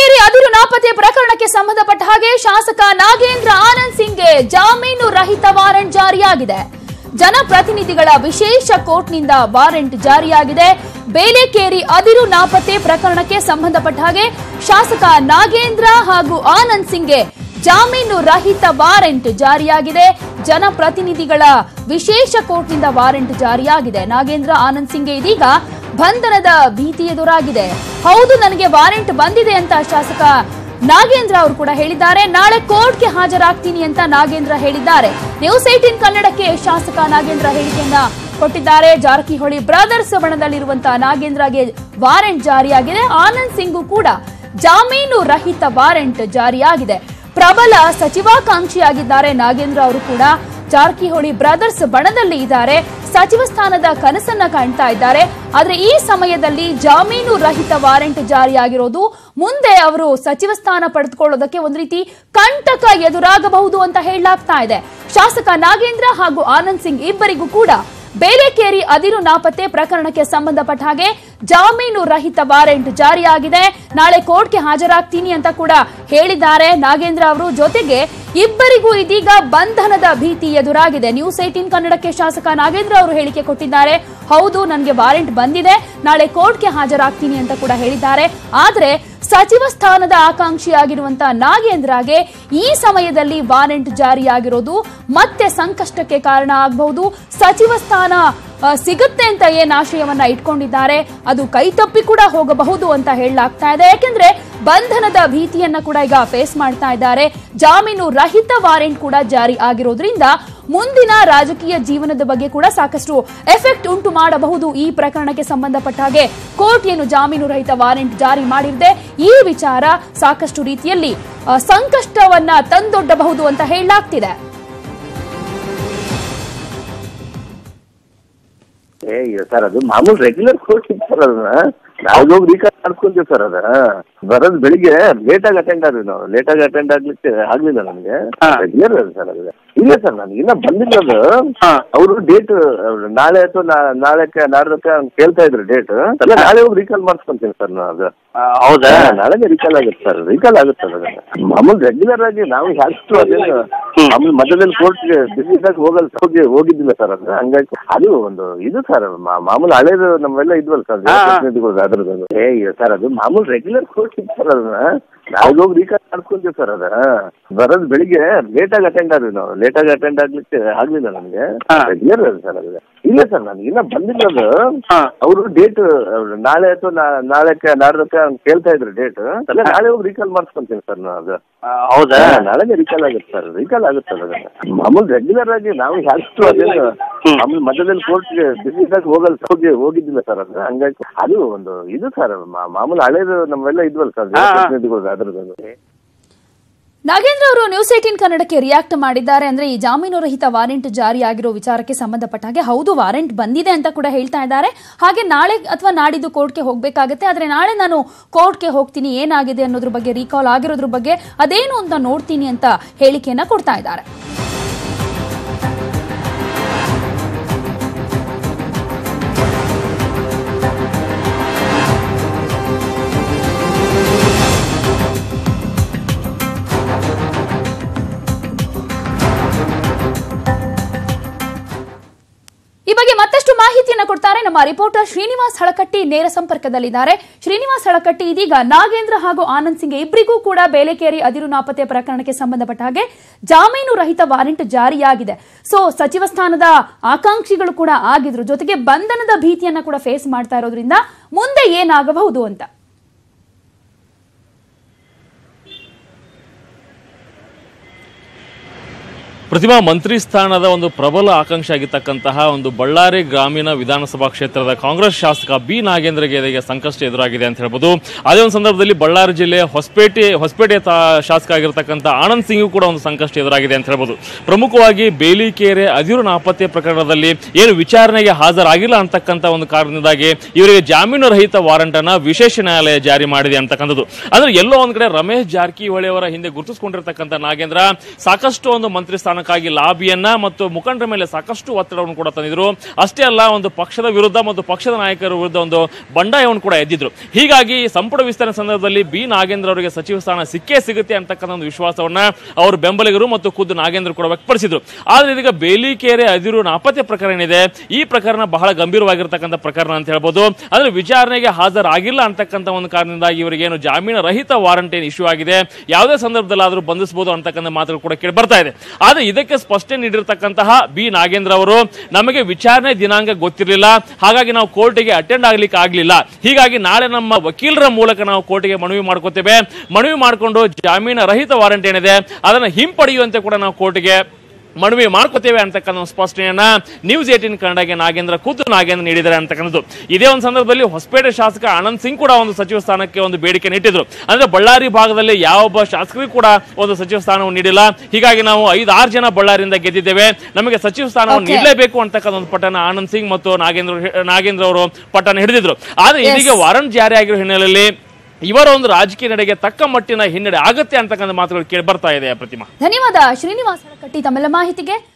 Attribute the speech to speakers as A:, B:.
A: ಬೇಲೆಕೇರಿ ಅದಿರು ನಾಪತ್ತೆ ಪ್ರಕರಣಕ್ಕೆ ಸಂಬಂಧಪಟ್ಟ ಹಾಗೆ ಶಾಸಕ ನಾಗೇಂದ್ರ ಆನಂದ್ ಸಿಂಗ್ಗೆ ಜಾಮೀನು ರಹಿತ ವಾರೆಂಟ್ ಜಾರಿಯಾಗಿದೆ ಜನಪ್ರತಿನಿಧಿಗಳ ವಿಶೇಷ ಕೋರ್ಟ್ನಿಂದ ವಾರೆಂಟ್ ಜಾರಿಯಾಗಿದೆ ಬೇಲೆಕೇರಿ ಅದಿರು ನಾಪತ್ತೆ ಪ್ರಕರಣಕ್ಕೆ ಸಂಬಂಧಪಟ್ಟ ಹಾಗೆ ಶಾಸಕ ನಾಗೇಂದ್ರ ಹಾಗೂ ಆನಂದ್ ಸಿಂಗ್ಗೆ ಜಾಮೀನು ರಹಿತ ವಾರೆಂಟ್ ಜಾರಿಯಾಗಿದೆ ಜನಪ್ರತಿನಿಧಿಗಳ ವಿಶೇಷ ಕೋರ್ಟ್ನಿಂದ ವಾರೆಂಟ್ ಜಾರಿಯಾಗಿದೆ ನಾಗೇಂದ್ರ ಆನಂದ್ ಸಿಂಗ್ಗೆ ಇದೀಗ ಬಂಧನದ ಭೀತಿ ಎದುರಾಗಿದೆ ಹೌದು ನನಗೆ ವಾರೆಂಟ್ ಬಂದಿದೆ ಅಂತ ಶಾಸಕ ನಾಗೇಂದ್ರ ಅವರು ಕೂಡ ಹೇಳಿದ್ದಾರೆ ನಾಳೆ ಕೋರ್ಟ್ಗೆ ಹಾಜರಾಗ್ತೀನಿ ಅಂತ ನಾಗೇಂದ್ರ ಹೇಳಿದ್ದಾರೆ ನ್ಯೂಸ್ ಏಟೀನ್ ಕನ್ನಡಕ್ಕೆ ಶಾಸಕ ನಾಗೇಂದ್ರ ಹೇಳಿಕೆಯನ್ನ ಕೊಟ್ಟಿದ್ದಾರೆ ಜಾರಕಿಹೊಳಿ ಬ್ರದರ್ಸ್ ಬಣದಲ್ಲಿರುವಂತಹ ನಾಗೇಂದ್ರಗೆ ವಾರೆಂಟ್ ಜಾರಿಯಾಗಿದೆ ಆನಂದ್ ಸಿಂಗು ಕೂಡ ಜಾಮೀನು ರಹಿತ ವಾರೆಂಟ್ ಜಾರಿಯಾಗಿದೆ ಪ್ರಬಲ ಸಚಿವಾಕಾಂಕ್ಷಿಯಾಗಿದ್ದಾರೆ ನಾಗೇಂದ್ರ ಅವರು ಕೂಡ ಜಾರಕಿಹೊಳಿ ಬ್ರದರ್ಸ್ ಬಣದಲ್ಲಿ ಇದ್ದಾರೆ ಸಚಿವ ಸ್ಥಾನದ ಕನಸನ್ನ ಕಾಣ್ತಾ ಇದ್ದಾರೆ ಆದ್ರೆ ಈ ಸಮಯದಲ್ಲಿ ಜಾಮೀನು ರಹಿತ ವಾರೆಂಟ್ ಜಾರಿಯಾಗಿರೋದು ಮುಂದೆ ಅವರು ಸಚಿವ ಸ್ಥಾನ ಪಡೆದುಕೊಳ್ಳೋದಕ್ಕೆ ಒಂದು ರೀತಿ ಕಂಟಕ ಎದುರಾಗಬಹುದು ಅಂತ ಹೇಳಲಾಗ್ತಾ ಇದೆ ಶಾಸಕ ನಾಗೇಂದ್ರ ಹಾಗೂ ಆನಂದ್ ಸಿಂಗ್ ಇಬ್ಬರಿಗೂ ಕೂಡ ಬೇಲೆಕೇರಿ ಅದಿರು ನಾಪತ್ತೆ ಪ್ರಕರಣಕ್ಕೆ ಸಂಬಂಧಪಟ್ಟ ಹಾಗೆ ಜಾಮೀನು ರಹಿತ ವಾರೆಂಟ್ ಜಾರಿಯಾಗಿದೆ ನಾಳೆ ಕೋರ್ಟ್ಗೆ ಹಾಜರಾಗ್ತೀನಿ ಅಂತ ಕೂಡ ಹೇಳಿದ್ದಾರೆ ನಾಗೇಂದ್ರ ಅವರು ಜೊತೆಗೆ ಇಬ್ಬರಿಗೂ ಇದೀಗ ಬಂಧನದ ಭೀತಿ ಎದುರಾಗಿದೆ ನ್ಯೂಸ್ ಏಟೀನ್ ಕನ್ನಡಕ್ಕೆ ಶಾಸಕ ನಾಗೇಂದ್ರ ಅವರು ಹೇಳಿಕೆ ಕೊಟ್ಟಿದ್ದಾರೆ ಹೌದು ನನಗೆ ವಾರೆಂಟ್ ಬಂದಿದೆ ನಾಳೆ ಕೋರ್ಟ್ಗೆ ಹಾಜರಾಗ್ತೀನಿ ಅಂತ ಕೂಡ ಹೇಳಿದ್ದಾರೆ ಆದ್ರೆ ಸಚಿವ ಸ್ಥಾನದ ಆಕಾಂಕ್ಷಿಯಾಗಿರುವಂತಹ ನಾಗೇಂದ್ರಗೆ ಈ ಸಮಯದಲ್ಲಿ ವಾರೆಂಟ್ ಜಾರಿಯಾಗಿರೋದು ಮತ್ತೆ ಸಂಕಷ್ಟಕ್ಕೆ ಕಾರಣ ಆಗಬಹುದು ಸಚಿವ ಸ್ಥಾನ ಆ, ಸಿಗುತ್ತೆ ಅಂತ ಏನ್ ಆಶಯವನ್ನ ಇಟ್ಕೊಂಡಿದ್ದಾರೆ ಅದು ಕೈತಪ್ಪಿ ಕೂಡ ಹೋಗಬಹುದು ಅಂತ ಹೇಳಲಾಗ್ತಾ ಇದೆ ಯಾಕೆಂದ್ರೆ ಬಂಧನದ ಭೀತಿಯನ್ನ ಕೂಡ ಈಗ ಫೇಸ್ ಮಾಡ್ತಾ ಇದ್ದಾರೆ ಜಾಮೀನು ರಹಿತ ವಾರೆಂಟ್ ಕೂಡ ಜಾರಿ ಆಗಿರೋದ್ರಿಂದ ಮುಂದಿನ ರಾಜಕೀಯ ಜೀವನದ ಬಗ್ಗೆ ಕೂಡ ಸಾಕಷ್ಟು ಎಫೆಕ್ಟ್ ಉಂಟು ಮಾಡಬಹುದು ಈ ಪ್ರಕರಣಕ್ಕೆ ಸಂಬಂಧಪಟ್ಟ ಹಾಗೆ ಕೋರ್ಟ್ ಏನು ಜಾಮೀನು ರಹಿತ ವಾರೆಂಟ್ ಜಾರಿ ಮಾಡಿದೆ ಈ ವಿಚಾರ ಸಾಕಷ್ಟು ರೀತಿಯಲ್ಲಿ ಆ, ಸಂಕಷ್ಟವನ್ನ ತಂದೊಡ್ಡಬಹುದು ಅಂತ ಹೇಳಲಾಗ್ತಿದೆ
B: ಏ ಇಲ್ಲ ಸರ್ ಅದು ಮಾಮೂಲು ರೆಗ್ಯುಲರ್ ಕೋರ್ಸ್ ಇತ್ತು ಸರ್ ಅದನ್ನ ನಾವು ಹೋಗಿ ರೀಕಾಲ್ ಮಾಡ್ಕೊಂತೀವಿ ಸರ್ ಅದ ಬರೋದು ಬೆಳಿಗ್ಗೆ ಲೇಟ್ ಆಗಿ ಅಟೆಂಡ್ ಆದ್ವಿ ನಾವು ಲೇಟ್ ಆಗಿ ಅಟೆಂಡ್ ಆಗ್ಲಿಕ್ಕೆ ಆಗ್ಲಿಲ್ಲ ನಮಗೆ ರೆಗ್ಯುಲರ್ ಅದು ಸರ್ ಅದು ಇಲ್ಲ ಸರ್ ನನಗೆ ಇನ್ನ ಬಂದಿಲ್ಲ ಅದು ಅವರು ಡೇಟ್ ನಾಳೆ ಅಥವಾ ನಾ- ನಾಳೆಕ್ಕೆ ನಾಡ್ದಕ್ಕೆ ಕೇಳ್ತಾ ಇದ್ರು ಡೇಟ್ ಅಲ್ಲ ನಾಳೆ ಹೋಗಿ ರೀಕಾಲ್ ಮಾಡಿಸ್ಕೊಂತೀನಿ ಸರ್ ನಾನು ಅದು
C: ಹೌದಾ
B: ಹಾ, ನಾಳೆಗೆ ರೀಕಾಲ್ ಆಗುತ್ತೆ ಸರ್ ರೀಕಾಲ್ ಆಗುತ್ತೆ ಸರ್ ಅದನ್ನ ಮಾಮೂಲು ರೆಗ್ಯುಲರ್ ಆಗಿ ನಾವು ಯಾಷ್ಟು ಅದೇನು ಮಾಮೂಲು ಮಧ್ಯದಲ್ಲಿ ಕೋರ್ಟ್ಗೆ ಬಿಸಿ ಇದ್ದಾಗ ಹೋಗಲ್ಲ ಸರ್. ಹೋಗಿ ಹೋಗಿದ್ದಿಲ್ಲ ಸರ್ ಅದು ಹಂಗಾಗಿ ಅದು ಒಂದು ಇದು ಸರ್ ಮಾಮೂಲು ಹಳೇದು ನಮ್ಮೆಲ್ಲ ಇದ್ವಲ್ಲ ಸರ್ ಪ್ರತಿನಿಧಿಗಳು ಅದ್ರದ್ದು ಏ ಇಲ್ಲ ಸರ್ ಅದು ಮಾಮೂಲು ರೆಗ್ಯುಲರ್ ಕೋರ್ಟ್ ಇತ್ತು ಸರ್ ಅದನ್ನ ನಾವು ಹೋಗಿ ರೀಕಾಲ್ ಮಾಡ್ಕೊಂತೀವಿ ಸರ್ ಅದ ಬರೋದು ಬೆಳಿಗ್ಗೆ ಲೇಟ್ ಆಗಿ ಅಟೆಂಡ್ ಆದ್ವಿ ನಾವು ಲೇಟ್ ಆಗಿ ಅಟೆಂಡ್ ಆಗ್ಲಿಕ್ಕೆ ಆಗ್ಲಿಲ್ಲ ನಮಗೆ ರೆಗ್ಯುಲರ್ ಅದು ಸರ್ ಅದು ಇಲ್ಲ ಸರ್ ನನಗೆ ಇನ್ನ ಬಂದಿಲ್ಲ ಅದು ಅವರು ಡೇಟ್ ನಾಳೆ ಅಥವಾ ನಾ- ನಾಳೆಕ್ಕೆ ನಾಡ್ದಕ್ಕೆ ಕೇಳ್ತಾ ಇದ್ರು ಡೇಟ್ ಅಲ್ಲ ನಾಳೆ ಹೋಗಿ ರೀಕಾಲ್ ಮಾಡಿಸ್ಕೊಂತೀನಿ ಸರ್ ನಾನು ಅದು
C: ಹೌದಾ
B: ಹಾ, ನಾಳೆಗೆ ರೀಕಾಲ್ ಆಗುತ್ತೆ ಸರ್ ರೀಕಾಲ್ ಆಗುತ್ತೆ ಸರ್ ಅದನ್ನ ಮಾಮೂಲು ರೆಗ್ಯುಲರ್ ಆಗಿ ನಾವು ಯಾಷ್ಟು ಅದೇನು ಮಾಮೂಲು ಮಧ್ಯದಲ್ಲಿ ಕೋರ್ಟ್ಗೆ ಬಿಸಿ ಇದ್ದಾಗ ಹೋಗಲ್ಲ ಸರ್. ಹೋಗಿ ಹೋಗಿದ್ದಿಲ್ಲ ಸರ್ ಅದು ಹಂಗಾಗಿ ಅದು ಒಂದು ಇದು ಸರ್ ಮಾಮೂಲು ಹಳೇದು ನಮ್ಮೆಲ್ಲ ಇದ್ವಲ್ಲ ಸರ್ ಪ್ರತಿನಿಧಿಗಳು ಅದ್ರದ್ದು
A: ನಾಗೇಂದ್ರ ಅವರು ನ್ಯೂಸ್ ಏಟೀನ್ ಕನ್ನಡಕ್ಕೆ ರಿಯಾಕ್ಟ್ ಮಾಡಿದ್ದಾರೆ ಅಂದ್ರೆ ಈ ಜಾಮೀನು ರಹಿತ ವಾರೆಂಟ್ ಜಾರಿಯಾಗಿರೋ ವಿಚಾರಕ್ಕೆ ಸಂಬಂಧಪಟ್ಟ ಹಾಗೆ ಹೌದು ವಾರೆಂಟ್ ಬಂದಿದೆ ಅಂತ ಕೂಡ ಹೇಳ್ತಾ ಇದ್ದಾರೆ ಹಾಗೆ ನಾಳೆ ಅಥವಾ ನಾಡಿದ್ದು ಕೋರ್ಟ್ಗೆ ಹೋಗಬೇಕಾಗತ್ತೆ ಆದ್ರೆ ನಾಳೆ ನಾನು ಕೋರ್ಟ್ಗೆ ಹೋಗ್ತೀನಿ ಏನಾಗಿದೆ ಅನ್ನೋದ್ರ ಬಗ್ಗೆ ರೀಕಾಲ್ ಆಗಿರೋದ್ರ ಬಗ್ಗೆ ಅದೇನು ಅಂತ ನೋಡ್ತೀನಿ ಅಂತ ಹೇಳಿಕೆಯನ್ನ ಕೊಡ್ತಾ ಇದ್ದಾರೆ ಈ ಬಗ್ಗೆ ಮತ್ತಷ್ಟು ಮಾಹಿತಿಯನ್ನ ಕೊಡ್ತಾರೆ ನಮ್ಮ ರಿಪೋರ್ಟರ್ ಶ್ರೀನಿವಾಸ್ ಹಳಕಟ್ಟಿ ನೇರ ಸಂಪರ್ಕದಲ್ಲಿದ್ದಾರೆ ಶ್ರೀನಿವಾಸ್ ಹಳಕಟ್ಟಿ ಇದೀಗ ನಾಗೇಂದ್ರ ಹಾಗೂ ಆನಂದ್ ಸಿಂಗ್ ಇಬ್ಬರಿಗೂ ಕೂಡ ಬೇಲೆಕೇರಿ ಅದಿರು ನಾಪತ್ತೆ ಪ್ರಕರಣಕ್ಕೆ ಸಂಬಂಧಪಟ್ಟ ಹಾಗೆ ಜಾಮೀನು ರಹಿತ ವಾರೆಂಟ್ ಜಾರಿಯಾಗಿದೆ ಸೊ ಸಚಿವ ಸ್ಥಾನದ ಆಕಾಂಕ್ಷಿಗಳು ಕೂಡ ಆಗಿದ್ರು ಜೊತೆಗೆ ಬಂಧನದ ಭೀತಿಯನ್ನ ಕೂಡ ಫೇಸ್ ಮಾಡ್ತಾ ಇರೋದ್ರಿಂದ ಮುಂದೆ ಏನಾಗಬಹುದು ಅಂತ
D: ಪ್ರತಿಮಾ ಮಂತ್ರಿ ಸ್ಥಾನದ ಒಂದು ಪ್ರಬಲ ಆಕಾಂಕ್ಷೆ ಆಗಿರ್ತಕ್ಕಂತಹ ಒಂದು ಬಳ್ಳಾರಿ ಗ್ರಾಮೀಣ ವಿಧಾನಸಭಾ ಕ್ಷೇತ್ರದ ಕಾಂಗ್ರೆಸ್ ಶಾಸಕ ಬಿ ನಾಗೇಂದ್ರಗೆ ಇದೀಗ ಸಂಕಷ್ಟ ಎದುರಾಗಿದೆ ಅಂತ ಹೇಳ್ಬೋದು ಅದೇ ಒಂದು ಸಂದರ್ಭದಲ್ಲಿ ಬಳ್ಳಾರಿ ಜಿಲ್ಲೆಯ ಹೊಸಪೇಟೆ ಹೊಸಪೇಟೆ ತಾ- ಶಾಸಕ ಆಗಿರ್ತಕ್ಕಂಥ ಆನಂದ್ ಸಿಂಗ್ ಕೂಡ ಒಂದು ಸಂಕಷ್ಟ ಎದುರಾಗಿದೆ ಅಂತ ಹೇಳ್ಬೋದು ಪ್ರಮುಖವಾಗಿ ಬೇಲಿಕೆರೆ ಅದಿರು ನಾಪತ್ತೆ ಪ್ರಕರಣದಲ್ಲಿ ಏನು ವಿಚಾರಣೆಗೆ ಹಾಜರಾಗಿಲ್ಲ ಅಂತಕ್ಕಂಥ ಒಂದು ಕಾರಣದಿಂದಾಗಿ ಇವರಿಗೆ ಜಾಮೀನು ರಹಿತ ವಾರಂಟ್ ಅನ್ನ ವಿಶೇಷ ನ್ಯಾಯಾಲಯ ಜಾರಿ ಮಾಡಿದೆ ಅಂತಕ್ಕಂಥದ್ದು ಅಂದ್ರೆ ಎಲ್ಲೋ ಒಂದ್ ಕಡೆ ರಮೇಶ್ ಜಾರಕಿಹೊಳಿ ಅವರ ಹಿಂದೆ ಗುರುತಿಸಿಕೊಂಡಿರ್ತಕ್ಕಂಥ ನಾಗೇಂದ್ರ ಸಾಕಷ್ಟು ಒಂದು ಮಂತ್ರಿ ಸ್ಥಾನ ಸ್ಥಾನಕ್ಕಾಗಿ ಲಾಬಿಯನ್ನ ಮತ್ತು ಮುಖಂಡರ ಮೇಲೆ ಸಾಕಷ್ಟು ಒತ್ತಡವನ್ನು ಕೂಡ ತಂದಿದ್ರು ಅಷ್ಟೇ ಅಲ್ಲ ಒಂದು ಪಕ್ಷದ ವಿರುದ್ಧ ಮತ್ತು ಪಕ್ಷದ ನಾಯಕರ ವಿರುದ್ಧ ಒಂದು ಬಂಡಾಯವನ್ನು ಕೂಡ ಎದ್ದಿದ್ರು ಹೀಗಾಗಿ ಸಂಪುಟ ವಿಸ್ತರಣೆ ಸಂದರ್ಭದಲ್ಲಿ ಬಿ ನಾಗೇಂದ್ರ ಅವರಿಗೆ ಸಚಿವ ಸ್ಥಾನ ಸಿಕ್ಕೇ ಸಿಗುತ್ತೆ ಅಂತಕ್ಕಂಥ ಒಂದು ವಿಶ್ವಾಸವನ್ನ ಅವರು ಬೆಂಬಲಿಗರು ಮತ್ತು ಖುದ್ದು ನಾಗೇಂದ್ರ ಕೂಡ ವ್ಯಕ್ತಪಡಿಸಿದ್ರು ಆದ್ರೆ ಇದೀಗ ಬೇಲಿಕೆರೆ ಅದಿರು ನಾಪತ್ತೆ ಪ್ರಕರಣ ಇದೆ ಈ ಪ್ರಕರಣ ಬಹಳ ಗಂಭೀರವಾಗಿರ್ತಕ್ಕಂಥ ಪ್ರಕರಣ ಅಂತ ಹೇಳ್ಬೋದು ಅಂದ್ರೆ ವಿಚಾರಣೆಗೆ ಹಾಜರಾಗಿಲ್ಲ ಅಂತಕ್ಕಂಥ ಒಂದು ಕಾರಣದಿಂದಾಗಿ ಇವರಿಗೆ ಏನು ಜಾಮೀನು ರಹಿತ ವಾರಂಟ್ ಏನು ಇಶ್ಯೂ ಆಗಿದೆ ಯಾವುದೇ ಸಂದರ್ಭದಲ್ಲಾದ್ರೂ ಬಂಧಿಸಬಹುದು ಅಂತಕ್ಕಂಥ ಮಾತುಗಳು ಕೂಡ ಕೇಳಿ ಬರ್ತಾ ಇದೆ ಆದ್ರೆ ಇದಕ್ಕೆ ಸ್ಪಷ್ಟನೆ ನೀಡಿರ್ತಕ್ಕಂತಹ ಬಿ ನಾಗೇಂದ್ರ ಅವರು ನಮಗೆ ವಿಚಾರಣೆ ದಿನಾಂಕ ಗೊತ್ತಿರಲಿಲ್ಲ ಹಾಗಾಗಿ ನಾವು ಕೋರ್ಟಿಗೆ ಅಟೆಂಡ್ ಆಗ್ಲಿಕ್ಕೆ ಆಗ್ಲಿಲ್ಲ ಹೀಗಾಗಿ ನಾಳೆ ನಮ್ಮ ವಕೀಲರ ಮೂಲಕ ನಾವು ಕೋರ್ಟಿಗೆ ಮನವಿ ಮಾಡ್ಕೋತೇವೆ ಮನವಿ ಮಾಡಿಕೊಂಡು ಜಾಮೀನು ರಹಿತ ವಾರಂಟ್ ಏನಿದೆ ಅದನ್ನ ಹಿಂಪಡೆಯುವಂತೆ ಕೂಡ ನಾವು ಕೋರ್ಟಿಗೆ ಮನವಿ ಮಾಡ್ಕೋತೇವೆ ಅಂತಕ್ಕಂಥ ಒಂದು ಸ್ಪಷ್ಟನೆಯನ್ನ ನ್ಯೂಸ್ ಏಟಿನ್ ಕನ್ನಡಗೆ ನಾಗೇಂದ್ರ ಖುದ್ದು ನಾಗೇಂದ್ರ ನೀಡಿದ್ದಾರೆ ಅಂತಕ್ಕಂಥದ್ದು ಇದೇ ಒಂದು ಸಂದರ್ಭದಲ್ಲಿ ಹೊಸಪೇಟೆ ಶಾಸಕ ಆನಂದ್ ಸಿಂಗ್ ಕೂಡ ಒಂದು ಸಚಿವ ಸ್ಥಾನಕ್ಕೆ ಒಂದು ಬೇಡಿಕೆ ಇಟ್ಟಿದ್ರು ಅಂದ್ರೆ ಬಳ್ಳಾರಿ ಭಾಗದಲ್ಲಿ ಯಾವೊಬ್ಬ ಶಾಸಕರಿಗೂ ಕೂಡ ಒಂದು ಸಚಿವ ಸ್ಥಾನವನ್ನು ನೀಡಿಲ್ಲ ಹೀಗಾಗಿ ನಾವು ಐದಾರು ಜನ ಬಳ್ಳಾರಿಯಿಂದ ಗೆದ್ದಿದ್ದೇವೆ ನಮಗೆ ಸಚಿವ ಸ್ಥಾನವನ್ನು
A: Okay.
D: ನೀಡಲೇಬೇಕು ಅಂತಕ್ಕಂಥ ಒಂದು ಪಟ್ಟಣ ಆನಂದ್ ಸಿಂಗ್ ಮತ್ತು ನಾಗೇಂದ್ರ ನಾಗೇಂದ್ರ ಅವರು ಪಟ್ಟಣ ಹಿಡಿದಿದ್ರು ಆದ್ರೆ
A: Yes.
D: ಇದೀಗ ವಾರಂಟ್ ಜಾರಿ ಆಗಿರೋ ಹಿನ್ನೆಲೆಯಲ್ಲಿ ಇವರ ಒಂದು ರಾಜಕೀಯ ನಡೆಗೆ ತಕ್ಕ ಮಟ್ಟಿನ ಹಿನ್ನಡೆ ಆಗುತ್ತೆ ಅಂತಕ್ಕಂಥ ಮಾತುಗಳು ಕೇಳಿ ಬರ್ತಾ ಇದೆ ಪ್ರತಿಮಾ
A: ಧನ್ಯವಾದ ಶ್ರೀನಿವಾಸ ಕಟ್ಟಿ ತಮ್ಮೆಲ್ಲ ಮಾಹಿತಿಗೆ